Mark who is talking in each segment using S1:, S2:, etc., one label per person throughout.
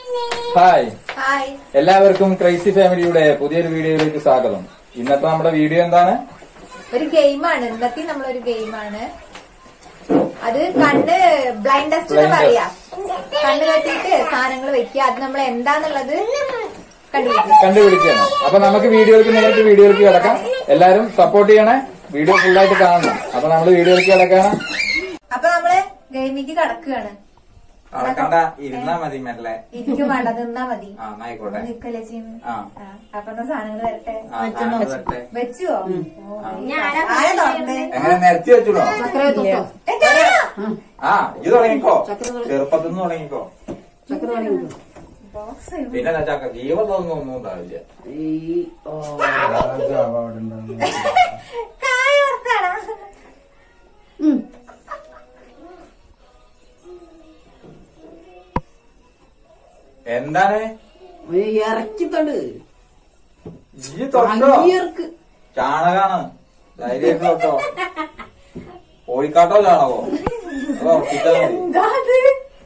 S1: Hi
S2: hi
S1: എല്ലാവർക്കും crazy ഫാമിലിയുടെ പുതിയൊരു വീഡിയോയിലേക്ക് സ്വാഗതം ഇന്നത്തെ നമ്മുടെ വീഡിയോ എന്താണ്
S2: ഒരു ഗെയിമാണ് ഇന്നത്തെ നമ്മളൊരു ഗെയിമാണ് അത് കണ്ണ് ബ്ലൈൻഡ് ടെസ്റ്റ് എന്ന്
S1: Blind
S2: പറയാ കണ്ണ് കെട്ടിയിട്ട് സാധനങ്ങൾ വെക്കുക അത് നമ്മൾ എന്താന്നുള്ളത് കണ്ടുപിടിക്കും
S1: കണ്ടുപിടിക്കുകയാണ് അപ്പൊ നമുക്ക് വീഡിയോയിലേക്ക് നേരിട്ട് വീഡിയോയിലേക്ക് കിടക്കാം എല്ലാരും സപ്പോർട്ട് ചെയ്യണേ വീഡിയോ ഫുള്ളായിട്ട് കാണണം അപ്പൊ നമ്മൾ വീഡിയോയിലേക്ക് കിടക്കാണ്
S2: അപ്പൊ നമ്മള് ഗെയിമിക്ക് കടക്കുകയാണ്
S3: നടക്കണ്ട ഇരുന്നാ മതി മെല്ലെ
S2: എനിക്ക് വേണ്ട നിന്നാ മതി
S3: ആ എന്നായിക്കോട്ടെ
S2: നിക്കല്ലേ ചെയ്യുന്നു
S3: ആ
S2: അപ്പൊ എന്നാ സാധനങ്ങൾ വരട്ടെ
S3: ആ, സാധനം വരട്ടെ.
S2: വെച്ചുവോ
S3: ആ.
S2: ആരാ തുറന്നേ
S3: എങ്ങനെ നിരത്തി വെച്ചുടോ ആ ഇത് തുടങ്ങിക്കോ ചെറുപ്പത്തിൽ നിന്ന് തുടങ്ങിക്കോ
S2: ബോക്സ്
S3: പിന്നെ എന്താ ചക്ക ജീവതൊന്നും ഒന്നും ഉണ്ടാവില്ല
S2: കായ വറുത്താടാ
S3: എന്താണ്
S4: ഇറക്കിത്തണ്ട്
S3: ഈ തൊട്ടോ
S4: അങ്ങേർക്ക്
S3: ചാണകാണ് ധൈര്യമായിട്ട് തൊട്ടോ കോഴിക്കാട്ടോ ചാണകോ അത് ഉറപ്പിച്ചാ മതി
S2: എന്താ അത്?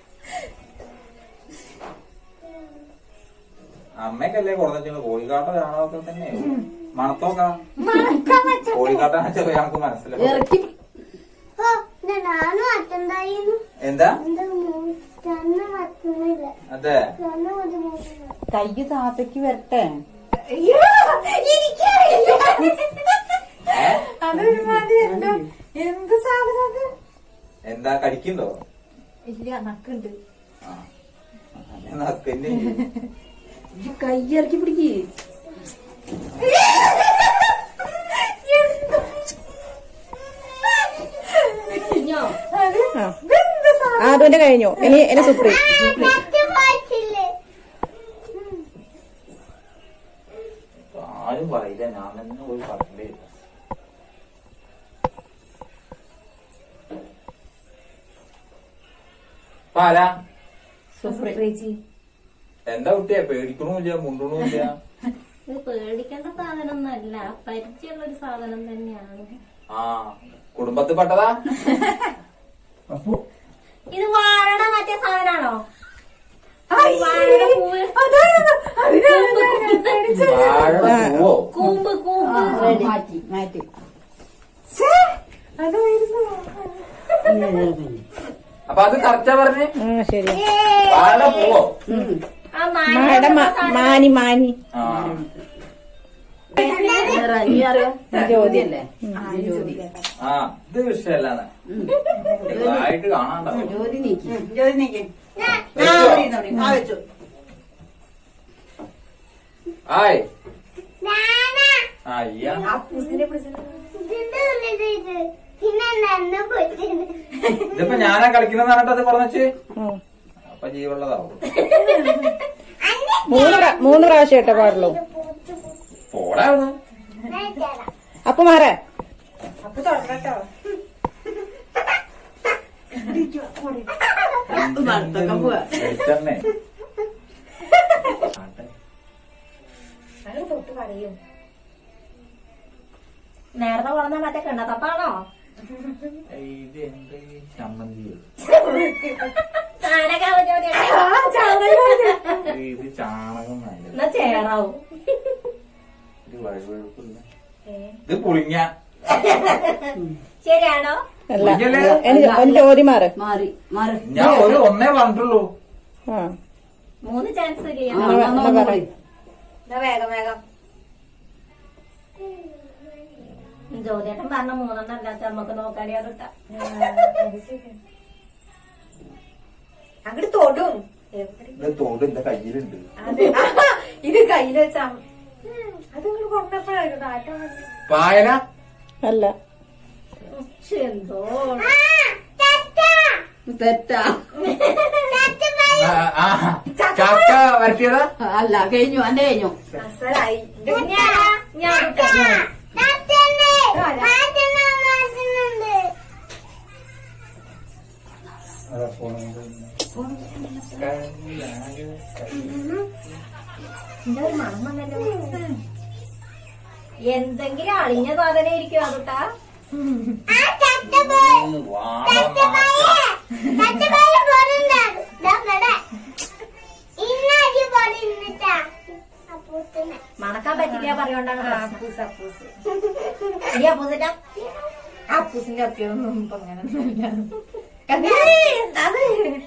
S3: അമ്മയ്ക്കല്ലേ കുറഞ്ഞു കോഴിക്കാട്ടോ ചാണകമൊക്കെ തന്നെ മണത്തോക്കാം
S2: മണക്കാൻ പറ്റ
S3: കോഴിക്കാട്ടാന്ന് വെച്ചാൽ ഞങ്ങൾക്ക് മനസ്സിലാവും
S4: ഇറക്കി
S5: നാനും അറ്റണ്ടായിരുന്നു
S3: എന്താ
S5: എന്റെ കണ്ണ് മറ്റുന്നില്ല
S3: അതെ
S5: കണ്ണ് ബുദ്ധിമുട്ടില്ല
S4: കയ്യ് താത്തക്ക് വരട്ടെ
S2: അയ്യോ, എനിക്കറിയില്ല. അതൊരുമാതിരി എന്തോ എന്ത് സാധനം അത്
S3: എന്താ കടിക്കുണ്ടോ
S2: ഇല്ല നക്കുണ്ട്
S3: ആ നക്കന്നെ
S4: ഈ കൈ ഇറക്കി പിടിക്ക്
S2: അത് ഇതെന്ത് സാധനം?
S6: ആദ്യന്റെ കഴിഞ്ഞു ഇനി ഇനി സുപ്രീം
S5: മറ്റു പാച്ചില്ലേ
S3: ആരും പറയില്ല ഞാൻ തന്നെ പോയി പറയണ്ടേ പാല
S2: സുപ്രീജി.
S3: എന്താ കുട്ടിയെ പേടിക്കണമില്ല മുണ്ടണമില്ല
S7: ഇത് പേടിക്കേണ്ട സാധനമൊന്നുമല്ല പരിചയമുള്ള ഒരു സാധനം തന്നെയാണ്
S3: ആ കുടുംബത്തിൽ പെട്ടതാ
S7: ഇത് വാഴണ മറ്റേ സാധനാണോ
S2: ഐ,
S7: വാഴയുടെ പൂവ്
S2: അതായിരുന്നു. അതിനാണ് ഞാൻ പേടിച്ചത്.
S3: വാഴ പൂവോ
S7: കൂമ്പ് കൂമ്പ്
S4: മാറ്റി മാറ്റി
S2: ഛേ, അതായിരുന്നു.
S3: അപ്പൊ അത് കറക്റ്റാ പറഞ്ഞേ
S6: ആ ശരി
S3: വാഴ പൂവോ
S7: ആ
S6: മാട
S7: മാങ്ങ
S6: മാനി മാനി
S3: ആ
S4: നീ അറിയോ ജ്യോതി അല്ലേ ജ്യോതി
S3: ആ ഇത് വിഷയല്ലാണ് ചെറുതായിട്ട് കാണാണ്ടാവും
S4: ജ്യോതി നീക്കി ജ്യോതി നീക്കി
S3: വെച്ചോ? ആയ്
S5: നാനാ
S3: അയ്യ
S2: അപ്പൂസിനെ പിടിച്ചിട്ട്
S5: ഇതിന്റെ ഉള്ളിൽ ഇത് പിന്നെ നന്ന പൊട്ടിയത്
S3: ഇതിപ്പോ ഞാനാ കളിക്കുന്ന പറഞ്ഞിട്ട് അത് പറഞ്ഞച്ച്
S6: ഉം.
S3: അപ്പൊ ജീവുള്ളതാവും
S6: മൂന്ന് പ്രാ- മൂന്ന് പ്രാവശ്യം ഇട്ടേ പാടുള്ളൂ
S3: പോടാ അവിടുന്ന്.
S6: അപ്പൊ മാറേ
S2: അപ്പൊ തുടങ്ങട്ടോ
S3: വെളിച്ചെണ്ണേ.
S2: അങ്ങനെ തൊട്ട് പറയും
S7: നേരത്തെ വളർന്ന മറ്റേ കിണ്ണത്തപ്പാണോ
S3: ഇത് എന്ത് ചമ്മന്തിയോ
S7: ചാണക ജ്യോതി
S2: ആ ചാണകം
S3: ഇത് ചാണകം നല്ല
S7: എന്നാ ചേറാവും
S3: ഇത് വഴുവഴുപ്പില്ല ഇത് പുളിങ്ങ
S7: ശരിയാണോ
S6: അല്ല
S3: പുളിങ്ങല്ലേ?
S6: ഇനി ഒരു ചോദ്യം മാറ്
S4: മാറി മാറി
S3: ഞാൻ ഒരു ഒന്നേ പറഞ്ഞിട്ടുള്ളൂ
S6: ആ
S7: മൂന്ന് ചാൻസ്
S4: ആ,
S7: ചെയ്യാം
S4: എന്നാ ഒന്ന് പറയ്.
S2: എന്നാ വേഗം വേഗം
S7: ജ്യോതിയേട്ടൻ പറഞ്ഞ മൂന്നെണ്ണം അല്ലാത്ത നമുക്ക് നോക്കാടി അതിട്ടാ
S2: അങ്ങോട്ട് തൊടും എവിടെ?
S3: ഇത് തോട് എന്റെ കയ്യിലുണ്ട്
S2: അതെ. ആ, ഇത് കയ്യിൽ വെച്ചാ അത് നിങ്ങൾ കൊണ്ടപ്പോഴായിരുന്നു ആറ്റം വന്നത്.
S3: പായല
S6: അല്ല
S7: ശ്ശെ, എന്തോ
S4: തെറ്റാ
S3: ആ, ആ, ചക്ക വരട്ടിയതാ
S4: അല്ല കഴിഞ്ഞു അന്റെ കഴിഞ്ഞു
S2: അസലായി എന്റെ കുഞ്ഞാ.
S7: ഞാൻ- ഞാൻ ഇട്ടാ.
S5: മാറ്റുന്നുണ്ട്
S7: എന്താ ഒരു മണം വന്നല്ലോ എന്തെങ്കിലും അളിഞ്ഞ സാധനം ഇരിക്കും അതുട്ടാ
S5: ആ ചട്ടപ്പോയി
S3: വാട മാറ്റ
S5: ചട്ടപ്പോയി പോരുന്നുണ്ട് ഇതാ ഇവിടെ. ഇന്ന
S7: അറിയോണ്ടാണ്
S2: ആ,
S7: പ്രശ്നം.
S2: അപ്പൂസ് അപ്പൂസ്
S7: ഈ അപ്പൂസിന്റെ
S2: അപ്പൂസിന്റെ അപ്പിയൊന്നും ഇപ്പൊ അങ്ങനെ ഒന്നുമില്ല
S7: എന്താണ്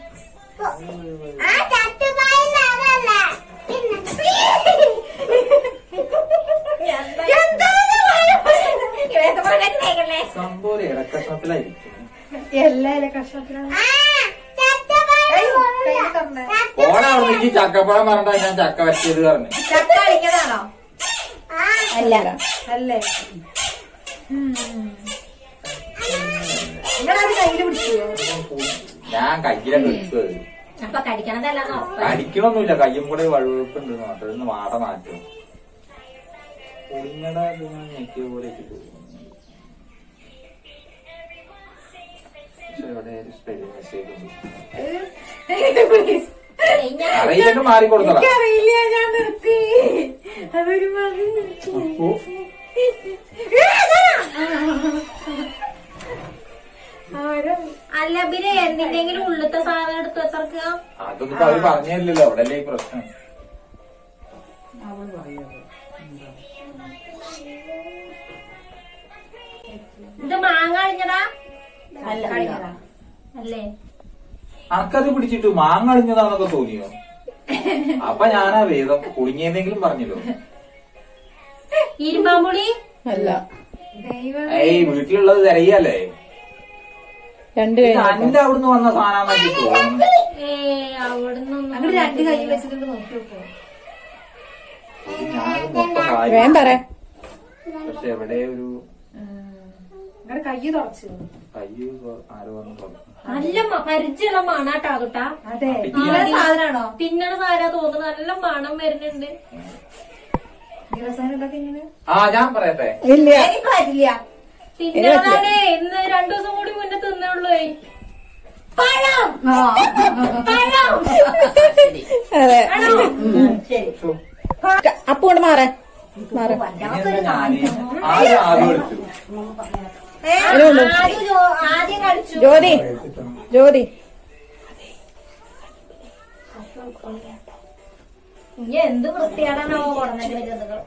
S5: ആ ചട്ടുപായി നിറല്ല പിന്നെ
S3: സംഭവം ഒരു ഇടക്കഷ്ണത്തിലായിരിക്കും
S2: എല്ലാ ഇല കഷ്ണത്തിലാണ്
S5: ആ ചട്ടുപായി
S2: കൈ തുറന്നേ.
S3: ഓണാണ് എനിക്ക് ചക്കപ്പഴം പറഞ്ഞാ ഞാൻ ചക്ക വരച്ചത് പറഞ്ഞു
S2: ചക്ക അടിക്കതാണോ
S6: അല്ല
S2: അല്ലേ നിങ്ങളത് കയ്യില് പിടിക്കുവോ
S3: ഞാൻ കയ്യിലൊക്കെ എടുത്തത്
S7: അപ്പൊ കടിക്കണതല്ല
S3: അടിക്കണമൊന്നുമില്ല കയ്യും കൂടെ വഴുവഴുപ്പുണ്ട് മാത്രം ഒന്ന് മാട മാറ്റും പുളിങ്ങട ഞെക്കിയ പോലെ എനിക്ക് തോന്നുന്നു പക്ഷെ ഇവിടെ ഒരു spelling mistake ഉണ്ട്. അറിയില്ലെങ്കിൽ മാറിക്കൊടുത്തടാ
S2: എനിക്കറിയില്ല ഞാൻ നിർത്തി അതൊരു മതി ആരോ
S7: അല്ല പിന്നെ എന്തിന്റെങ്കിലും ഉള്ളിലത്തെ സാധനം എടുത്ത് വെച്ചർക്ക്
S3: അതൊന്നും ഇപ്പൊ അവര് പറഞ്ഞില്ലല്ലോ അവിടെ അല്ലേ ഈ പ്രശ്നം
S7: ഇത് മാങ്ങ അഴിഞ്ഞടാ
S4: അല്ല
S2: കളിക്കതാ
S7: അല്ലേ
S3: അനക്കത് പിടിച്ചിട്ട് മാങ്ങ അടിഞ്ഞതാന്നൊക്കെ തോന്നിയോ അപ്പൊ ഞാനാ വേദം കുടുങ്ങിയതെങ്കിലും പറഞ്ഞല്ലോ
S7: ഇരുമ്പാമ്പുളി
S6: അല്ല
S2: ദൈവം
S3: ഏയ് വീട്ടിലുള്ളത് തിരയല്ലേ
S6: രണ്ട്
S3: ഇത്
S6: കഴിഞ്ഞു
S3: അന്റെ അവിടുന്ന് വന്ന സാധനം തോന്നുന്നു
S7: ഏ അവിടുന്ന്
S2: അങ്ങോട്ട് രണ്ട് കൈ വെച്ചിട്ട് നോക്കി നോക്കോ
S3: ഞാൻ മൊത്തം കാര്യം
S6: വേഗം പറ
S3: പക്ഷെ എവിടെ ഒരു
S2: നിങ്ങളുടെ കൈ തുറച്ചു
S3: കയ്യ് ആരോ വന്ന് തുറന്നു.
S7: നല്ല മ- പരിചയമുള്ള മണാട്ടാ കേട്ടാ
S2: അതെ
S3: ആ,
S2: നിങ്ങളെ സാധനാണോ
S7: തിന്നണ സാരാ തോന്നുന്നു നല്ല മണം വരുന്നുണ്ട്
S2: ദിവസം എന്താ തിന്നുന്നത്
S3: ആ ഞാൻ പറയട്ടെ
S6: ഇല്ല
S2: എനിക്ക് പറ്റില്ല
S7: തിന്നണതാണേ ഇന്ന് രണ്ടു ദിവസം കൂടി മുന്നേ തിന്നുള്ളൂ പഴം പഴം
S6: അതെ
S4: ശരി
S6: അപ്പു കൊണ്ട് മാറ മാറ
S3: ഇനിയെന്താ ഞാന് ആദ്യം ആദ്യം വിളിച്ചു
S7: ഏ, ആദ്യം ജോ- ആദ്യം കഴിച്ചു
S6: ജ്യോതി ജ്യോതി
S7: ഇനി എന്ത് വൃത്തിയാടാണോ കൊടുന്നതിന് ജന്തുക്കൾ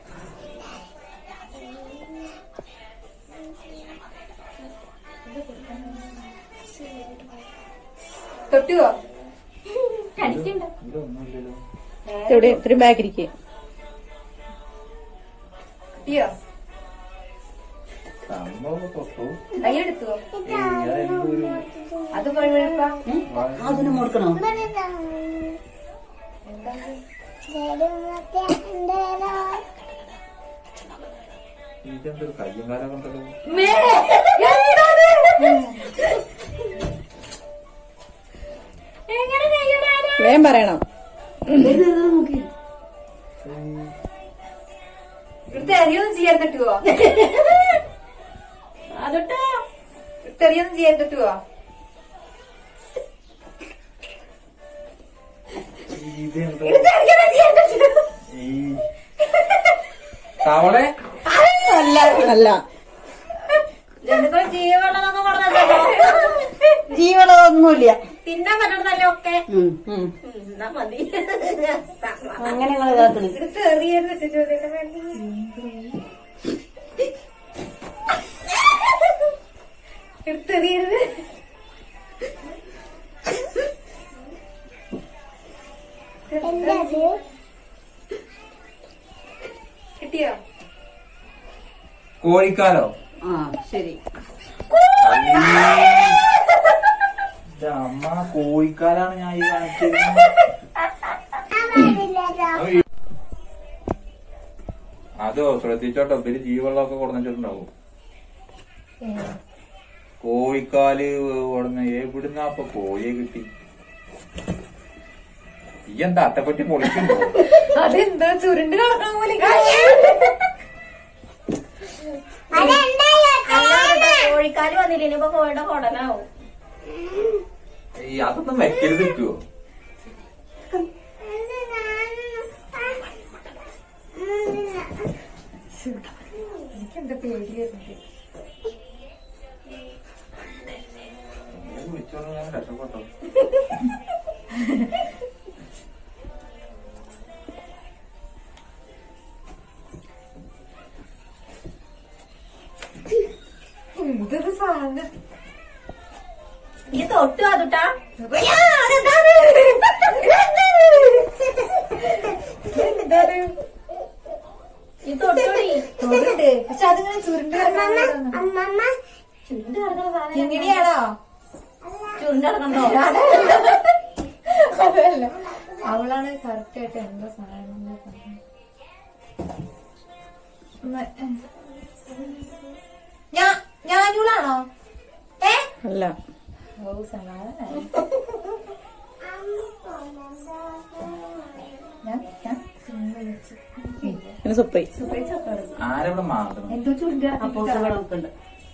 S2: തൊട്ടുവോ
S7: കടിക്കണ്ട
S3: ഇതൊന്നുമില്ലല്ലോ
S6: ഇവിടെ ഇത്തിരി ബാക്കിരിക്കും
S2: കിട്ടിയോ
S3: സംഭവം തൊട്ടു
S2: കൈ എടുത്തുവോ
S3: ഏയ്, അതെന്തോ ഒരു
S2: അത് വഴുവഴുപ്പാ
S4: അതിന് കൊടുക്കണോ
S3: ഇതെന്തൊരു കയ്യും കാലം കൊണ്ടല്ലോ
S7: എങ്ങനെ ചെയ്യണാണ്
S6: വേഗം പറയണം
S4: നോക്കി
S2: ഇവിടുത്തെ എറിയൊന്നും ചെയ്യാൻ തട്ടുവോ
S7: അതിട്ടോ
S2: ഇവിടുത്തെ എറിയൊന്നും ചെയ്യാൻ തട്ടുവോ
S3: ഇതെന്തോ
S2: ഇവിടുത്തെ എറിയൊന്നും ചെയ്യാൻ തട്ടുവോ
S3: ഈ തവളെ
S6: അല്ല അല്ല
S7: ജന്തുക്കൾ ജീവനുള്ളതൊന്നും കൊടുന്നല്ലോ
S4: ജീവനൊന്നുമില്ല
S7: തിന്നാൻ പറ്റണതല്ലേ ഒക്കെ
S4: ഉം, ഉം.
S7: എന്നാ മതി
S4: അങ്ങനെ നിങ്ങള് കാക്കണേ
S2: ഇവിടുത്തെ എറിയെന്ന് ചോദ്യം വേണ്ടി ഇവിടുത്തെ എറിയരുത് കിട്ടിയോ
S3: കോഴിക്കാലോ
S4: ആ ശരി
S3: എന്റെ അമ്മ കോഴിക്കാലാണ് ഞാൻ ഈ കാണിച്ചത് അതോ ശ്രദ്ധിച്ചോട്ടോ ഇവര് ജീവെള്ളമൊക്കെ കൊടുന്നിട്ടുണ്ടാവും കോഴിക്കാല് ഉടനെ എവിടുന്ന അപ്പൊ കോഴിയെ കിട്ടി ഈ എന്താ അട്ടപ്പറ്റി പൊളിക്കുമ്പോ
S2: അതെന്തോ ചുരുണ്ട് കിടക്കണ പോലെ
S7: കോഴിക്കാല് വന്നില്ല ഇനിയിപ്പോ കോഴിയുടെ കൊടലാവും
S3: ഈ അതൊന്നും വെക്കരുത് കിട്ടുവോ
S2: എനിക്കെന്താ പേടി വരുന്നത്
S3: വിളിച്ചോളൂ ഞാൻ രക്ഷപ്പെട്ടോ
S2: ചുരുണ്ട്
S5: അമ്മമ്മ
S7: ചുരുണ്ട് കിടക്കുന്ന സാധനം
S2: ഇങ്ങനെയാണോ
S7: ചുരുണ്ട് കിടക്കണ്ടോ
S2: അതല്ല അവളാണ് കറക്റ്റ് ആയിട്ട് എന്താ സാധനം എന്ന് പറഞ്ഞത്. ഉമ്മ, ഏ. ഞാ ഞാനൂളാണോ ഏ
S6: അല്ല
S2: ഓ സമാധാനായി ഞാൻ ഞാൻ സിനിമ വിളിച്ചു
S6: പിന്നെ സുപ്രി
S3: ആരവിടെ മാത്രം
S2: എന്തോ ചുരുണ്ട്
S4: അപ്പോസ് ഇവിടെ നിൽക്കുന്നുണ്ട്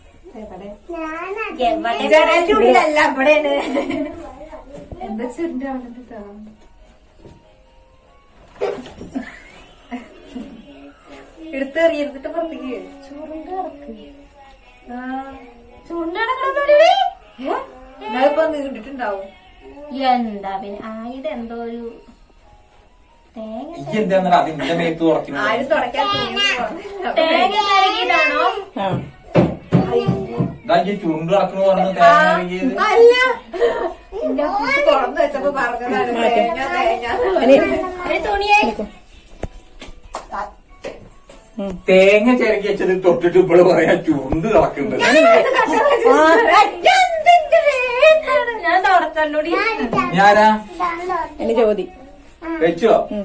S5: ഞാനത്
S2: ഉള്ളിലല്ല അവിടെയാണ് എന്താ ചുരുണ്ട് നടന്നിട്ടോ എടുത്ത് എറിയരുത്തിട്ട് പുറത്തേക്ക് ചുരുണ്ട് കിടക്ക് ആ
S7: ചുരുണ്ട് കിടക്കണമെന്നൊരു
S2: നിങ്ങളിപ്പോ നീണ്ടിട്ടുണ്ടാവും
S7: എന്താ പിന്നെ ആ ഇതെന്തോ ഒരു തേങ്ങ
S3: ഈ എന്താ അതിന്റെ മേത്ത് തുറക്കുന്നു
S2: ആരും തുടക്കാൻ തോന്നിയത്
S7: തേങ്ങ കരകിയതാണോ
S6: ആ
S3: ഇതാ ഈ ചുരുണ്ട് കിടക്കണു പറഞ്ഞു തേങ്ങ കഴുകിയത്
S2: അല്ല എന്റെ അപ്പൂസ് തുറന്നു വെച്ചപ്പോ പറഞ്ഞതാണ് തേങ്ങ തേങ്ങ
S6: ഇനി
S7: ഒരു തുണിയെ
S3: തേങ്ങ ചിരക്കി വെച്ചത് തൊട്ടിട്ട് ഇവള് പറയാ ചുരുണ്ട് കിടക്കുന്നത്
S7: ഞാൻ തുടച്ചോടി
S3: ഞാനാ
S6: ഇനി ജ്യോതി
S3: വെച്ചോ
S6: ഉം.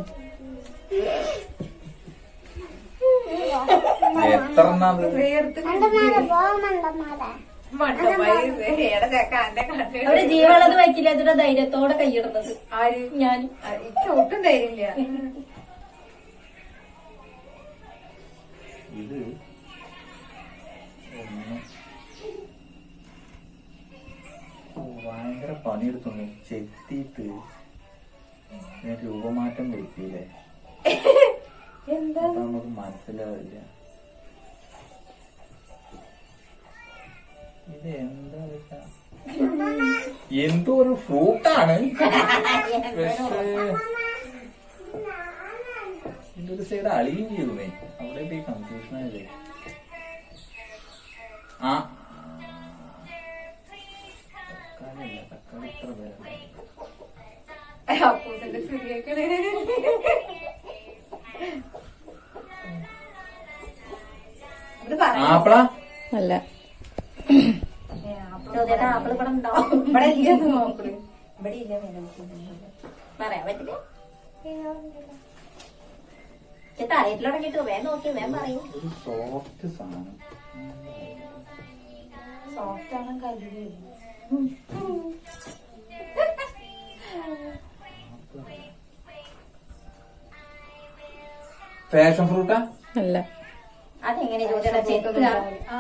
S3: എത്ര എണ്ണാത്?
S5: മണ്ടന്മാരെ പോമണ്ടന്മാരെ
S2: മണ്ടമായി ഏടെ ചേക്ക എന്റെ കണ്ടു
S7: അവിടെ ജീവനുള്ളത് വയ്ക്കില്ല എന്നിട്ട് ധൈര്യത്തോടെ കൈയിടുന്നത്
S2: ആര്
S7: ഞാൻ
S2: എനിക്ക് ഒട്ടും ധൈര്യമില്ല
S3: ഇത് ഒന്ന് ഓ, ഭയങ്കര പണിയെടുത്തു ചെത്തിയിട്ട് ഞാൻ രൂപമാറ്റം വരുത്തിയില്ലേ അപ്പൊ നമുക്ക് മനസ്സിലാവില്ല ഇത് എന്താ വെച്ചാ എന്തോ ഒരു ഫ്രൂട്ടാണ് പക്ഷേ ഇതിന്റെ ഒരു സൈഡ് അളിയും ചെയ്തേ അവിടെ ഈ കൺഫ്യൂഷൻ ആയത് ആ തക്കാളി അല്ല തക്കാളി ഇത്ര പേരല്ല
S2: അപ്പൂസിന്റെ ചെറിയേക്കണേ ഇത് പറയാം
S3: ആപ്പിള
S6: അല്ല
S7: ചോദ്യത്തെ ആപ്പിൾ ഇവിടെ ഉണ്ടാവും
S2: ഇവിടെ ഇല്ല നോക്കണേ ഇവിടെ ഇല്ല
S7: പറയാൻ പറ്റില്ല തലയിൽ തുടങ്ങിട്ട് വേഗം നോക്കി വേഗം പറയും
S3: ഒരു സോഫ്റ്റ് സാധനം
S2: സോഫ്റ്റ് ആണ് കരുതി
S3: ഫാഷൻ ഫ്രൂട്ടാ
S6: അല്ല
S7: അതെങ്ങനെ ചോദ്യം ചെത്തുക
S2: ആ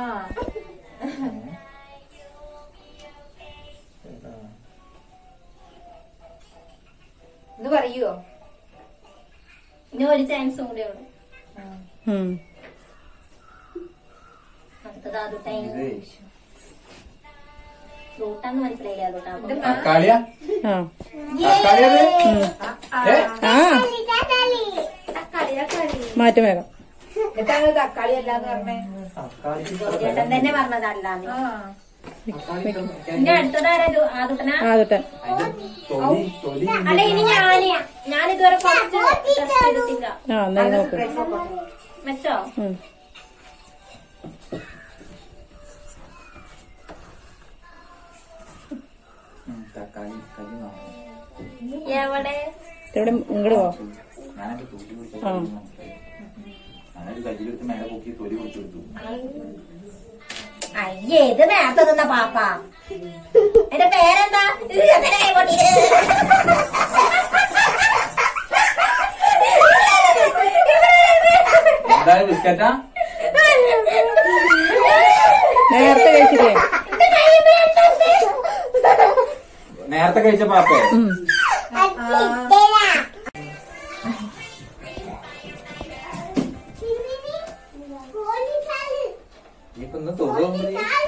S2: ഇത് പറയുവോ
S7: ഇനി ഒരു ചാൻസും കൂടി ഉണ്ട്
S6: ഉം.
S7: അടുത്തത് അതുട്ടായി
S3: ഇതേ
S7: ഫ്രൂട്ടാന്ന് മനസ്സിലായില്ല അതുട്ടാ അപ്പൊ
S3: തക്കാളിയാ
S6: ആ
S3: തക്കാളി അത് ഏ
S6: ആ
S2: തക്കാളി തക്കാളി
S6: മാറ്റം വേഗം
S2: എന്നിട്ടാണ് തക്കാളി അല്ലാന്ന് പറഞ്ഞേ
S3: തക്കാളിക്ക്
S7: ചേട്ടൻ തന്നെ പറഞ്ഞതല്ലാന്ന്
S2: ആ
S7: ഇനി അടുത്തതാരാ ആദുട്ടനാ
S6: ആ തൊട്ടെ
S3: അതിന്റെ തൊലി തൊലി
S7: അല്ല ഇനി ഞാന് ഞാനിതുവരെ കുറച്ച് ടെസ്റ്റ് ചെയ്തിട്ടില്ല
S6: ആ എന്നാലും നോക്ക്
S7: മെച്ചോ
S6: ഉം.
S3: ഉം, തക്കാളി കലി വാങ്ങും
S7: എവിടെ
S6: ഇവിടെ ഇങ്ങോട്ട് പോ
S3: ഞാനൊക്കെ തൊലി പിടിച്ച
S6: ആ.
S3: ഞാനൊരു കജിലെടുത്ത് മേലെ പൊക്കി തൊലി പിടിച്ചെടുത്തു
S7: അയ്യേ ഇത് നേരത്തെ നിന്ന പാപ്പ എന്റെ പേരെന്താ ഇത് എന്തിനാ പൊട്ടി?
S3: എന്താ ബിസ്ക്കറ്റാ
S6: നേരത്തെ കഴിച്ചില്ലേ
S3: നേരത്തെ കഴിച്ച പാപ്പേ
S6: ഉം.
S3: ഇപ്പൊ ഇന്ന് തൊടുമ്പോ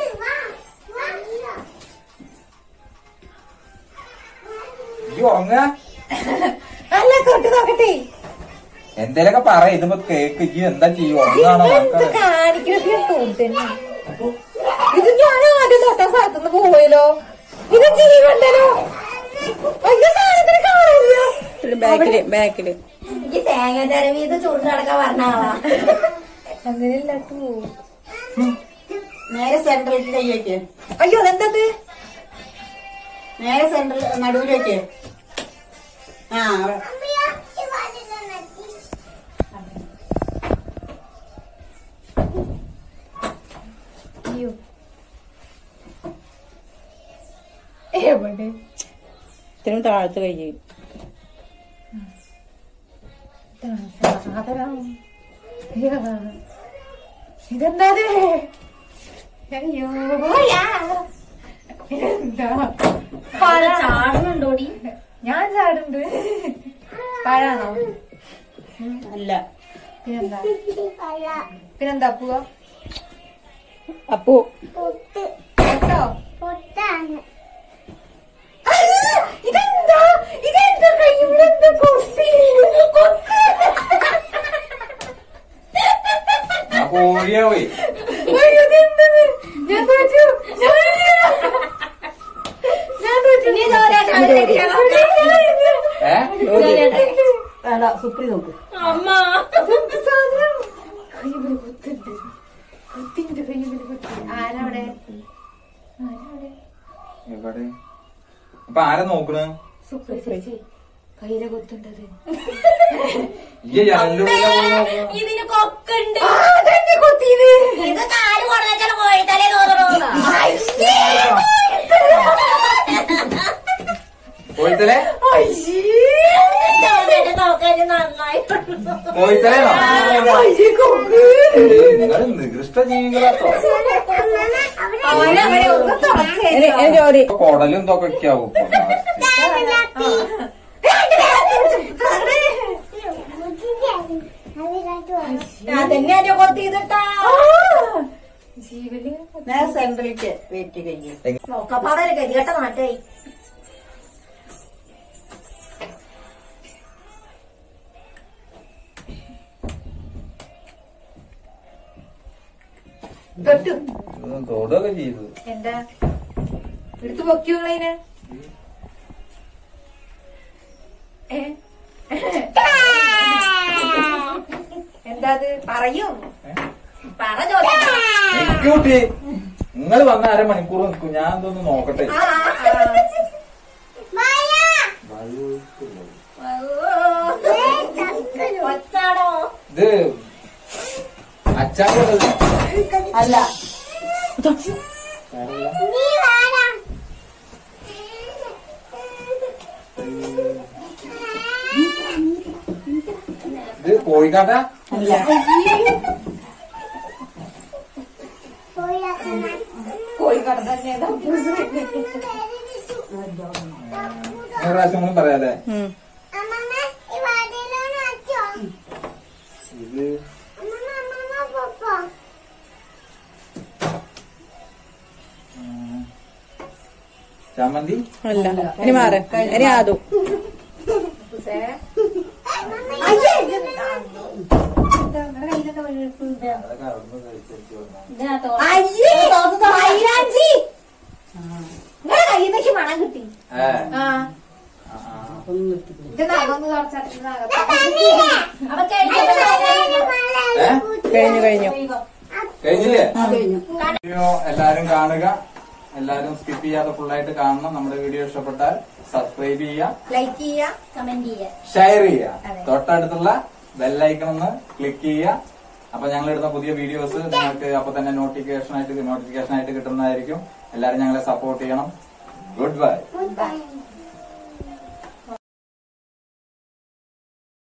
S3: ഈ ഉറങ്ങ
S2: അല്ല തൊട്ട് നോക്കട്ടെ
S3: എന്തേലൊക്കെ പറ ഇതിപ്പോ കേക്ക് ഈ എന്താ ചെയ്യും ഉറങ്ങാണോ നമുക്കത്
S2: കാണിക്കുന്നത് ഞാൻ തോന്നുന്നു ഇത് ഞാൻ ആദ്യം തൊട്ട സ്ഥലത്തുനിന്ന് പോയല്ലോ ഇത് ജീവണ്ടല്ലോ അയ്യോ സാധനത്തിന് കാണില്ല
S6: ഇവിടെ ബാക്കില് ബാക്കില്
S7: ഈ തേങ്ങ ചിരവി ഇത് ചൂട് നടക്കാൻ പറഞ്ഞ ആളാ
S2: അങ്ങനെയല്ല
S4: നേരെ സെന്ററിലേക്ക് കൈ വെക്ക്
S2: അയ്യോ അതെന്തത്
S4: നേരെ സെന്ററിൽ നടുവിലേക്ക് ആ
S2: അയ്യോ എവിടെ
S6: ഇത്രയും താഴത്ത് കൈ ചെയ്യും
S2: സാധനം ഇതെന്താ അയ്യോ യാ. എന്താ പഴ
S7: ചാടുന്നുണ്ടോടി
S2: ഞാൻ ചാടുണ്ട് പഴാണോ
S4: അല്ല
S2: പിന്നെന്താ പിന്നെന്താ പോവാ
S6: അപ്പു
S2: കേട്ടോ
S5: പൊട്ടാണ്
S2: ഇതെന്താ ഇതെന്താ കയ്യിലെന്താ കൊത്തി കൊത്ത്
S3: ആ കോഴിയാ പോയി
S2: അയ്യോ, ഇതെന്തത്? ഞാൻ തോറ്റു ഞാൻ തോറ്റു
S3: ഏ
S4: വേണ്ട സുപ്രി നോക്ക്
S7: അമ്മ
S2: ഇതെന്ത് സാധനം? കയ്യില് കുത്തുണ്ട്. കുത്തിന്റെ കയ്യില് കുത്ത്. ആരവിടെ? ആരവിടെ?
S3: എവിടെ അപ്പൊ ആരാ നോക്കണ്
S2: സുപ്രി ചേച്ചി. കയ്യില് കുത്തുണ്ടത്.
S3: ഈ രണ്ടു
S7: ഇതിന് കൊക്കുണ്ട്
S2: ആ, അതെന്നെ കുത്തിയത്.
S7: ഇത് കാല് കൊടുത്താൽ കോഴിത്തലേ തോന്നണോ
S3: കോഴിത്തലേ
S2: അയ്യേ.
S7: നോക്കാൻ നന്നായി
S3: കോഴിത്തലേനോ
S2: അയ്യേ, കൊക്ക്.
S3: നിങ്ങൾ നികൃഷ്ട ജീവികളാട്ടോ
S2: അവനെ അവനെ ഒന്ന് തുറച്ചേ.
S6: എനി എനി ജോലി
S3: ഇപ്പൊ കൊടലും ഇതൊക്കെ ആവും ഇപ്പൊ last.
S7: അതന്നെ അന്റെ കൊത്തിയതിട്ടാ
S2: ജീവല്
S4: നേരെ സെന്ററിലേക്ക് വെയിറ്റ് കൈ
S7: നോക്കപ്പാടെ ഒരു ഗതികെട്ട മാറ്റായി
S2: തൊട്ടു
S3: ഇതൊന്നും തൊടുകയൊക്കെ ചെയ്തു
S2: എന്താ എടുത്തു പൊക്കിയോ നിങ്ങളതിനെ ഏ? എന്താ അത് പറയും
S7: പറ ചോദിച്ചു
S3: എക്യൂട്ടി നിങ്ങൾ വന്ന അരമണിക്കൂർ നിൽക്കും ഞാൻ ഇതൊന്ന് നോക്കട്ടെ
S2: ആ, ആ, ആ.
S7: ഒച്ചാടോ
S3: ഇത് അച്ചാറുള്ളത്
S4: അല്ല
S3: ഇത് കോഴിക്കാട്ട
S4: അല്ല
S2: കോഴിക്കട തന്നെ ഏതാ?
S3: ഒരു പ്രാവശ്യം കൂടി പറയാല്ലേ
S6: ഉം.
S3: ഇത് ഉം, ചമ്മന്തി
S6: അല്ല ഇനി മാറ് ഇനി ആദു
S2: അയ്യേ, ഇത് എന്താ? എന്താ, നിങ്ങളുടെ കയ്യിലെന്താ വെള്ളം?
S3: അതൊക്കെ അവിടുന്ന് കഴിച്ചു വന്നോ.
S7: ഇതിനകത്ത്
S2: അയ്യേ, മൈലാഞ്ചി. നിങ്ങളുടെ കയ്യിൽ നിന്നൊക്കെ മണം കിട്ടി
S3: ഏ
S2: ആ
S3: ആ, ആ.
S4: ഒന്ന് നിർത്തി
S2: ഇത് നഖമൊന്ന് തുറച്ചാട്ട് നഖത്ത്
S7: അപ്പൊ കഴിഞ്ഞ
S3: ഏ
S6: കഴിഞ്ഞു കഴിഞ്ഞു
S3: കഴിഞ്ഞില്ലേ
S4: ആ കഴിഞ്ഞു
S3: വീഡിയോ എല്ലാരും കാണുക എല്ലാരും സ്കിപ്പ് ചെയ്യാതെ ഫുള്ളായിട്ട് കാണണം നമ്മുടെ വീഡിയോ ഇഷ്ടപ്പെട്ടാൽ സബ്സ്ക്രൈബ് ചെയ്യുക
S2: ലൈക്ക് ചെയ്യുക
S7: കമന്റ് ചെയ്യാ
S3: ഷെയർ ചെയ്യുക
S2: അതെ.
S3: തൊട്ടടുത്തുള്ള ബെല്ലൈക്കൺ ഒന്ന് ക്ലിക്ക് ചെയ്യുക അപ്പൊ ഞങ്ങൾ ഇടുന്ന പുതിയ വീഡിയോസ് നിങ്ങൾക്ക് അപ്പൊ തന്നെ നോട്ടിഫിക്കേഷൻ ആയിട്ട് നോട്ടിഫിക്കേഷൻ ആയിട്ട് കിട്ടുന്നതായിരിക്കും എല്ലാരും ഞങ്ങളെ സപ്പോർട്ട് ചെയ്യണം ഗുഡ് ബൈ
S5: Bye.